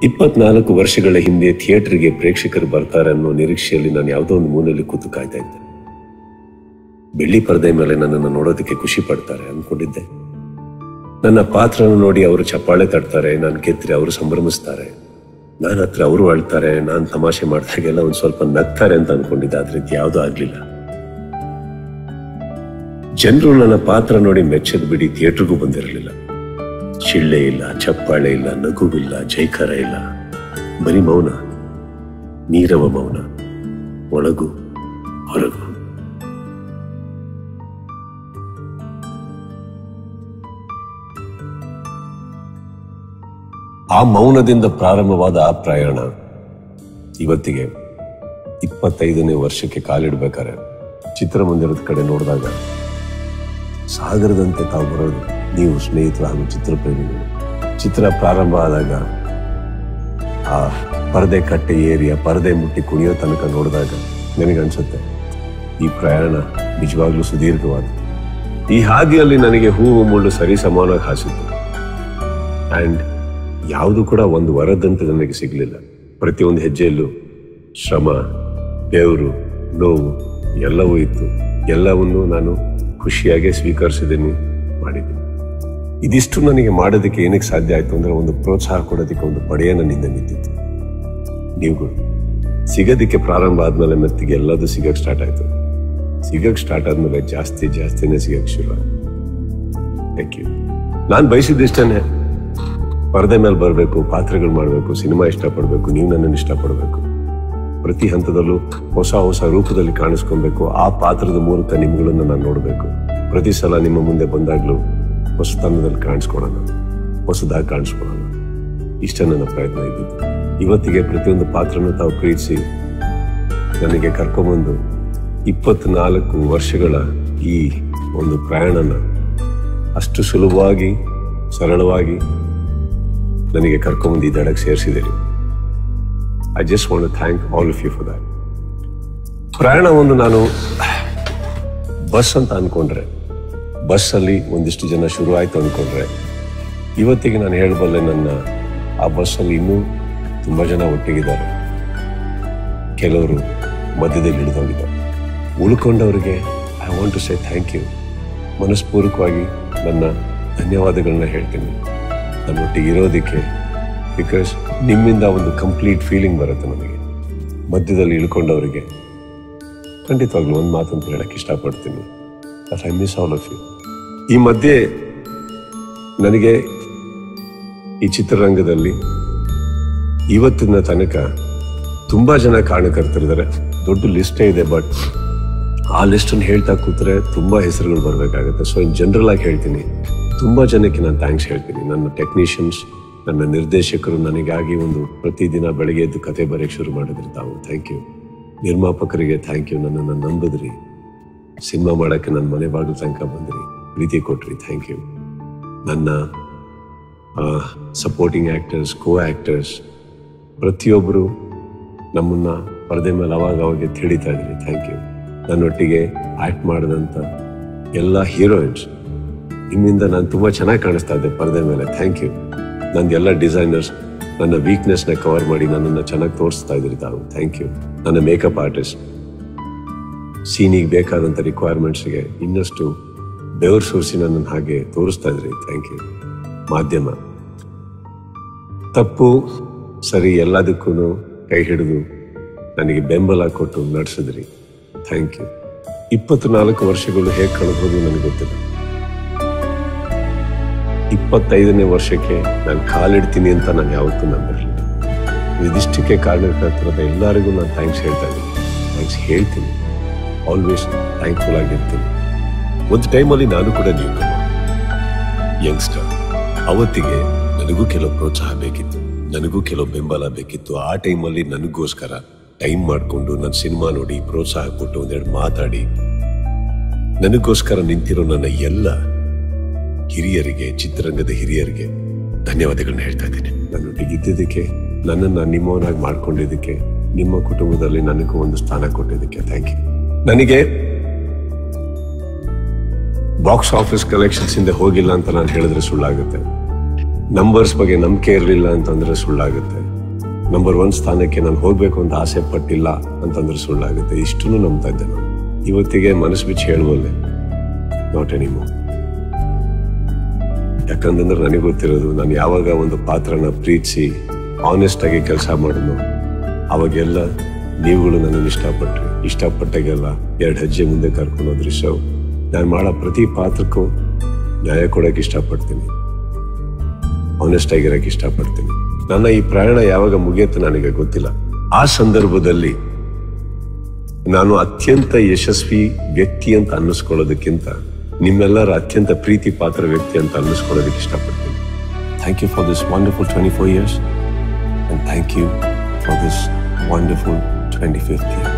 ಇಪ್ಪತ್ನಾಲ್ಕು ವರ್ಷಗಳ ಹಿಂದೆ ಥಿಯೇಟರ್ಗೆ ಪ್ರೇಕ್ಷಕರು ಬರ್ತಾರೆ ಅನ್ನೋ ನಿರೀಕ್ಷೆಯಲ್ಲಿ ನಾನು ಯಾವುದೋ ಒಂದು ಮೂಲೆಯಲ್ಲಿ ಕೂತು ಕಾಯ್ತಾ ಇದ್ದೆ ಬೆಳ್ಳಿ ಪರದೆ ಮೇಲೆ ನನ್ನನ್ನು ನೋಡೋದಕ್ಕೆ ಖುಷಿ ಪಡ್ತಾರೆ ಅನ್ಕೊಂಡಿದ್ದೆ ನನ್ನ ಪಾತ್ರನ ನೋಡಿ ಅವರು ಚಪ್ಪಾಳೆ ತಡ್ತಾರೆ ನಾನು ಗೆದ್ರೆ ಅವರು ಸಂಭ್ರಮಿಸ್ತಾರೆ ನಾನು ಹತ್ರ ಅವರು ಅಳ್ತಾರೆ ನಾನು ತಮಾಷೆ ಮಾಡಿದಾಗೆಲ್ಲ ಒಂದು ಸ್ವಲ್ಪ ನಗ್ತಾರೆ ಅಂತ ಅನ್ಕೊಂಡಿದ್ದೆ ಆದ್ರೆ ಇದು ಯಾವುದೂ ಆಗ್ಲಿಲ್ಲ ಜನರು ನನ್ನ ಪಾತ್ರ ನೋಡಿ ಮೆಚ್ಚದ್ ಬಿಡಿ ಥಿಯೇಟರ್ಗೂ ಬಂದಿರಲಿಲ್ಲ ಶಿಳ್ಳೆ ಇಲ್ಲ ಚಪ್ಪಾಳೆ ಇಲ್ಲ ನಗುವಿಲ್ಲ ಜೈಕಾರ ಇಲ್ಲ ಬರೀ ಮೌನ ನೀರವ ಮೌನ ಒಳಗು ಹೊರಗು ಆ ಮೌನದಿಂದ ಪ್ರಾರಂಭವಾದ ಆ ಪ್ರಯಾಣ ಇವತ್ತಿಗೆ ಇಪ್ಪತ್ತೈದನೇ ವರ್ಷಕ್ಕೆ ಕಾಲಿಡ್ಬೇಕಾರೆ ಚಿತ್ರಮಂದಿರದ ಕಡೆ ನೋಡಿದಾಗ ಸಾಗರದಂತೆ ತಾವು ಬರೋದು ನೀವು ಸ್ನೇಹಿತರು ಹಾಗೂ ಚಿತ್ರಪ್ರೇಮಿಗಳು ಚಿತ್ರ ಪ್ರಾರಂಭ ಆದಾಗ ಆ ಪರದೆ ಕಟ್ಟೆ ಏರಿ ಆ ಪರದೆ ಮುಟ್ಟಿ ಕುಣಿಯೋ ತನಕ ನೋಡಿದಾಗ ನನಗನ್ಸುತ್ತೆ ಈ ಪ್ರಯಾಣ ನಿಜವಾಗ್ಲೂ ಸುದೀರ್ಘವಾದದ್ದು ಈ ಹಾದಿಯಲ್ಲಿ ನನಗೆ ಹೂವು ಮುಳ್ಳು ಸರಿ ಸಮಾನವಾಗಿ ಹಾಸಿತ್ತು ಅಂಡ್ ಯಾವುದು ಕೂಡ ಒಂದು ವರದಂತೆ ನನಗೆ ಸಿಗಲಿಲ್ಲ ಪ್ರತಿಯೊಂದು ಹೆಜ್ಜೆಯಲ್ಲೂ ಶ್ರಮ ಬೆವರು ನೋವು ಎಲ್ಲವೂ ಇತ್ತು ಎಲ್ಲವನ್ನೂ ನಾನು ಖುಷಿಯಾಗಿ ಸ್ವೀಕರಿಸಿದ್ದೀನಿ ಮಾಡಿದ್ದೀನಿ ಇದಿಷ್ಟು ನನಗೆ ಮಾಡೋದಕ್ಕೆ ಏನಕ್ಕೆ ಸಾಧ್ಯ ಆಯ್ತು ಅಂದ್ರೆ ಒಂದು ಪ್ರೋತ್ಸಾಹ ಕೊಡೋದಕ್ಕೆ ಒಂದು ಪಡೆಯ ನನ್ನಿಂದ ನಿಂತಿತ್ತು ನೀವುಗಳು ಸಿಗೋದಕ್ಕೆ ಪ್ರಾರಂಭ ಆದ್ಮೇಲೆ ಮೆತ್ತಿಗೆ ಎಲ್ಲದೂ ಸಿಗಕ್ಕೆ ಸ್ಟಾರ್ಟ್ ಆಯ್ತು ಸಿಗಕ್ಕೆ ಸ್ಟಾರ್ಟ್ ಆದ್ಮೇಲೆ ಜಾಸ್ತಿ ಜಾಸ್ತಿನೇ ಸಿಗಕ್ಕೆ ಶುರು ಆಯ್ತು ಥ್ಯಾಂಕ್ ಯು ನಾನು ಬಯಸಿದ್ದಿಷ್ಟೇ ಪರದೆ ಮೇಲೆ ಬರಬೇಕು ಪಾತ್ರಗಳು ಮಾಡಬೇಕು ಸಿನಿಮಾ ಇಷ್ಟಪಡಬೇಕು ನೀವು ನನ್ನನ್ನು ಇಷ್ಟಪಡಬೇಕು ಪ್ರತಿ ಹಂತದಲ್ಲೂ ಹೊಸ ಹೊಸ ರೂಪದಲ್ಲಿ ಕಾಣಿಸ್ಕೊಬೇಕು ಆ ಪಾತ್ರದ ಮೂಲಕ ನಿಮ್ಗಳನ್ನು ನಾನು ನೋಡಬೇಕು ಪ್ರತಿ ಸಲ ನಿಮ್ಮ ಮುಂದೆ ಬಂದಾಗ್ಲೂ ಹೊಸತನದಲ್ಲಿ ಕಾಣಿಸ್ಕೊಳ್ಳೋಣ ಹೊಸದಾಗಿ ಕಾಣಿಸ್ಕೊಳ್ಳೋಣ ಇಷ್ಟ ನನ್ನ ಪ್ರಯತ್ನ ಇದ್ದಿದ್ದು ಇವತ್ತಿಗೆ ಪ್ರತಿಯೊಂದು ಪಾತ್ರನೂ ತಾವು ಪ್ರೀತಿಸಿ ನನಗೆ ಕರ್ಕೊಂಬಂದು ಇಪ್ಪತ್ನಾಲ್ಕು ವರ್ಷಗಳ ಈ ಒಂದು ಪ್ರಯಾಣನ ಅಷ್ಟು ಸುಲಭವಾಗಿ ಸರಳವಾಗಿ ನನಗೆ ಕರ್ಕೊಂಬಂದು ಈ ದಡಕ್ಕೆ ಸೇರಿಸಿದ್ದೀರಿ I just want thank all of you for that ಪ್ರಯಾಣವನ್ನು ನಾನು ಬಸ್ ಅಂತ ಅನ್ಕೊಂಡ್ರೆ ಬಸ್ಸಲ್ಲಿ ಒಂದಿಷ್ಟು ಜನ ಶುರು ಆಯ್ತು ಅನ್ಕೊಂಡ್ರೆ ಇವತ್ತಿಗೆ ನಾನು ಹೇಳಬಲ್ಲೆ ನನ್ನ ಆ ಬಸ್ಸಲ್ಲಿ ಇನ್ನೂ ತುಂಬ ಜನ ಒಟ್ಟಿಗಿದ್ದಾರೆ ಕೆಲವರು ಮಧ್ಯದಲ್ಲಿ ಹಿಡಿದೋಗಿದ್ದಾರೆ ಉಳ್ಕೊಂಡವರಿಗೆ I want to say thank you ಮನಸ್ಪೂರ್ವಕವಾಗಿ ನನ್ನ ಧನ್ಯವಾದಗಳನ್ನ ಹೇಳ್ತೀನಿ ನನ್ನೊಟ್ಟಿಗೆ ಇರೋದಕ್ಕೆ ಬಿಕಾಸ್ ನಿಮ್ಮಿಂದ ಒಂದು ಕಂಪ್ಲೀಟ್ ಫೀಲಿಂಗ್ ಬರುತ್ತೆ ನನಗೆ ಮಧ್ಯದಲ್ಲಿ ಇಳ್ಕೊಂಡವರಿಗೆ ಖಂಡಿತವಾಗ್ಲೂ ಒಂದು ಮಾತಂತ ಹೇಳಕ್ಕೆ ಇಷ್ಟಪಡ್ತೀನಿ I miss all of you ಈ ಮಧ್ಯೆ ನನಗೆ ಈ ಚಿತ್ರರಂಗದಲ್ಲಿ ಇವತ್ತಿನ ತನಕ ತುಂಬಾ ಜನ ಕಾರಣಕರ್ತರಿದ್ದಾರೆ ದೊಡ್ಡ ಲಿಸ್ಟೇ ಇದೆ ಬಟ್ ಆ ಲಿಸ್ಟನ್ನು ಹೇಳ್ತಾ ಕೂತ್ರೆ ತುಂಬಾ ಹೆಸರುಗಳು ಬರಬೇಕಾಗುತ್ತೆ ಸೊ ಇನ್ ಜನರಲ್ ಆಗಿ ಹೇಳ್ತೀನಿ ತುಂಬಾ ಜನಕ್ಕೆ ನಾನು ಥ್ಯಾಂಕ್ಸ್ ಹೇಳ್ತೀನಿ ನನ್ನ ಟೆಕ್ನಿಷಿಯನ್ಸ್ ನನ್ನ ನಿರ್ದೇಶಕರು ನನಗಾಗಿ ಒಂದು ಪ್ರತಿದಿನ ಬೆಳಗ್ಗೆ ಎದ್ದು ಕತೆ ಬರೆಯಕ್ಕೆ ಶುರು ಮಾಡಿದ್ರಿ ತಾವು ಥ್ಯಾಂಕ್ ಯು ನಿರ್ಮಾಪಕರಿಗೆ ಥ್ಯಾಂಕ್ ಯು ನನ್ನನ್ನು ನಂಬಿದ್ರಿ ಸಿನಿಮಾ ಮಾಡೋಕ್ಕೆ ನನ್ನ ಮನೆ ಬಾಗಿಲು ತನಕ ಬಂದ್ರಿ ಪ್ರೀತಿ ಕೊಟ್ರಿ ಥ್ಯಾಂಕ್ ಯು ನನ್ನ ಸಪೋರ್ಟಿಂಗ್ ಆ್ಯಕ್ಟರ್ಸ್ ಕೋ ಆ್ಯಕ್ಟರ್ಸ್ ಪ್ರತಿಯೊಬ್ಬರು ನಮ್ಮನ್ನ ಪರದೆ ಮೇಲೆ ಅವಾಗ ಅವಾಗ ತಿಳಿತಾ ಇದ್ರಿ ಥ್ಯಾಂಕ್ ಯು ನನ್ನೊಟ್ಟಿಗೆ ಆ್ಯಕ್ಟ್ ಮಾಡಿದಂಥ ಎಲ್ಲ ಹೀರೋಯಿನ್ಸ್ ನಿಮ್ಮಿಂದ ನಾನು ತುಂಬ ಚೆನ್ನಾಗಿ ಕಾಣಿಸ್ತಾ ಇದ್ದೆ ಪರದೆ ಮೇಲೆ ಥ್ಯಾಂಕ್ ಯು ನಂದು ಎಲ್ಲ ಡಿಸೈನರ್ಸ್ ನನ್ನ ವೀಕ್ನೆಸ್ನ ಕವರ್ ಮಾಡಿ ನನ್ನನ್ನು ಚೆನ್ನಾಗಿ ತೋರಿಸ್ತಾ ಇದ್ರಿ ತಾವು ಥ್ಯಾಂಕ್ ಯು ನನ್ನ ಮೇಕಪ್ ಆರ್ಟಿಸ್ಟ್ ಸೀನಿಗೆ ಬೇಕಾದಂಥ ರಿಕ್ವೈರ್ಮೆಂಟ್ಸ್ಗೆ ಇನ್ನಷ್ಟು ಬೆವರು ಸೂರಿಸಿ ನನ್ನನ್ನು ಹಾಗೆ ತೋರಿಸ್ತಾ ಇದ್ರಿ ಥ್ಯಾಂಕ್ ಯು ಮಾಧ್ಯಮ ತಪ್ಪು ಸರಿ ಎಲ್ಲದಕ್ಕೂ ಕೈ ಹಿಡಿದು ನನಗೆ ಬೆಂಬಲ ಕೊಟ್ಟು ನಡೆಸಿದ್ರಿ ಥ್ಯಾಂಕ್ ಯು ಇಪ್ಪತ್ನಾಲ್ಕು ವರ್ಷಗಳು ಹೇಗೆ ಕಳೆದೋದು ನನಗೆ ಗೊತ್ತಿಲ್ಲ ಇಪ್ಪತ್ತೈದನೇ ವರ್ಷಕ್ಕೆ ನಾನು ಕಾಲಿಡ್ತೀನಿ ಅಂತ ನಾನು ಯಾವತ್ತೂ ನಂಬಿರಲಿಲ್ಲ ಇದಿಷ್ಟಕ್ಕೆ ಕಾರಣಕರ್ತರದ ಎಲ್ಲರಿಗೂ ನಾನು ಥ್ಯಾಂಕ್ಸ್ ಹೇಳ್ತಾ ಇದ್ದೀನಿ ಥ್ಯಾಂಕ್ಸ್ ಹೇಳ್ತೀನಿ ಆಲ್ವೇಸ್ ಥ್ಯಾಂಕ್ಫುಲ್ ಆಗಿರ್ತೀನಿ ಒಂದು ಟೈಮಲ್ಲಿ ನಾನು ಕೂಡ ನೀವು ಯಂಗ್ಸ್ಟರ್ ಅವತ್ತಿಗೆ ನನಗೂ ಕೆಲವು ಪ್ರೋತ್ಸಾಹ ಬೇಕಿತ್ತು ನನಗೂ ಕೆಲವು ಬೆಂಬಲ ಬೇಕಿತ್ತು ಆ ಟೈಮಲ್ಲಿ ನನಗೋಸ್ಕರ ಟೈಮ್ ಮಾಡಿಕೊಂಡು ನನ್ನ ಸಿನಿಮಾ ನೋಡಿ ಪ್ರೋತ್ಸಾಹ ಕೊಟ್ಟು ಒಂದೆರಡು ಮಾತಾಡಿ ನನಗೋಸ್ಕರ ನಿಂತಿರೋ ನನ್ನ ಎಲ್ಲ ಹಿರಿಯರಿಗೆ ಚಿತ್ರರಂಗದ ಹಿರಿಯರಿಗೆ ಧನ್ಯವಾದಗಳನ್ನ ಹೇಳ್ತಾ ಇದ್ದೀನಿ ನನ್ನೊಟ್ಟಿಗೆ ಇದ್ದಿದ್ದಕ್ಕೆ ನನ್ನನ್ನು ನಿಮ್ಮವನಾಗಿ ಮಾಡ್ಕೊಂಡಿದ್ದಕ್ಕೆ ನಿಮ್ಮ ಕುಟುಂಬದಲ್ಲಿ ನನಗೂ ಒಂದು ಸ್ಥಾನ ಕೊಟ್ಟಿದ್ದಕ್ಕೆ ಥ್ಯಾಂಕ್ ಯು ನನಗೆ ಬಾಕ್ಸ್ ಆಫೀಸ್ ಕಲೆಕ್ಷನ್ಸ್ ಇಂದ ಹೋಗಿಲ್ಲ ಅಂತ ನಾನು ಹೇಳಿದ್ರೆ ಸುಳ್ಳಾಗುತ್ತೆ ನಂಬರ್ಸ್ ಬಗ್ಗೆ ನಂಬಿಕೆ ಇರಲಿಲ್ಲ ಅಂತಂದ್ರೆ ಸುಳ್ಳಾಗುತ್ತೆ ನಂಬರ್ ಒನ್ ಸ್ಥಾನಕ್ಕೆ ನಾನು ಹೋಗ್ಬೇಕು ಅಂತ ಆಸೆ ಪಟ್ಟಿಲ್ಲ ಅಂತಂದ್ರೆ ಸುಳ್ಳಾಗುತ್ತೆ ಇಷ್ಟನ್ನು ನಂಬ್ತಾ ಇದ್ದೆ ನಾನು ಇವತ್ತಿಗೆ ಮನಸ್ಸು ಬಿಚ್ಚಿ ಹೇಳುವಲ್ಲೆ ನಾಟ್ ಎನಿಮೋ ಯಾಕಂತಂದ್ರೆ ನನಗೆ ಗೊತ್ತಿರೋದು ನಾನು ಯಾವಾಗ ಒಂದು ಪಾತ್ರನ ಪ್ರೀತಿಸಿ ಆನೆಸ್ಟ್ ಆಗಿ ಕೆಲಸ ಮಾಡಿದ್ನು ಅವಾಗೆಲ್ಲ ನೀವುಗಳು ನನ್ನನ್ನು ಇಷ್ಟಪಟ್ರಿ ಇಷ್ಟಪಟ್ಟಾಗೆಲ್ಲ ಎರಡು ಹೆಜ್ಜೆ ಮುಂದೆ ಕರ್ಕೊಂಡು ಹೋದ್ರಿ ಸೊ ನಾನು ಮಾಡೋ ಪ್ರತಿ ಪಾತ್ರಕ್ಕೂ ನ್ಯಾಯ ಕೊಡೋಕೆ ಇಷ್ಟಪಡ್ತೀನಿ ಆನೆಸ್ಟ್ ಆಗಿರೋಕೆ ಇಷ್ಟಪಡ್ತೀನಿ ನನ್ನ ಈ ಪ್ರಯಾಣ ಯಾವಾಗ ಮುಗಿಯುತ್ತೆ ನನಗೆ ಗೊತ್ತಿಲ್ಲ ಆ ಸಂದರ್ಭದಲ್ಲಿ ನಾನು ಅತ್ಯಂತ ಯಶಸ್ವಿ ವ್ಯಕ್ತಿ ಅಂತ ಅನ್ನಿಸ್ಕೊಳ್ಳೋದಕ್ಕಿಂತ ನಿಮ್ಮೆಲ್ಲರ ಅತ್ಯಂತ ಪ್ರೀತಿ ಪಾತ್ರ ವ್ಯಕ್ತಿ ಅಂತ ಅನ್ನಿಸ್ಕೊಳ್ಳೋದಕ್ಕೆ ಇಷ್ಟಪಡ್ತೀನಿ thank you for this wonderful twenty four years and thank you for this wonderful twenty fifth year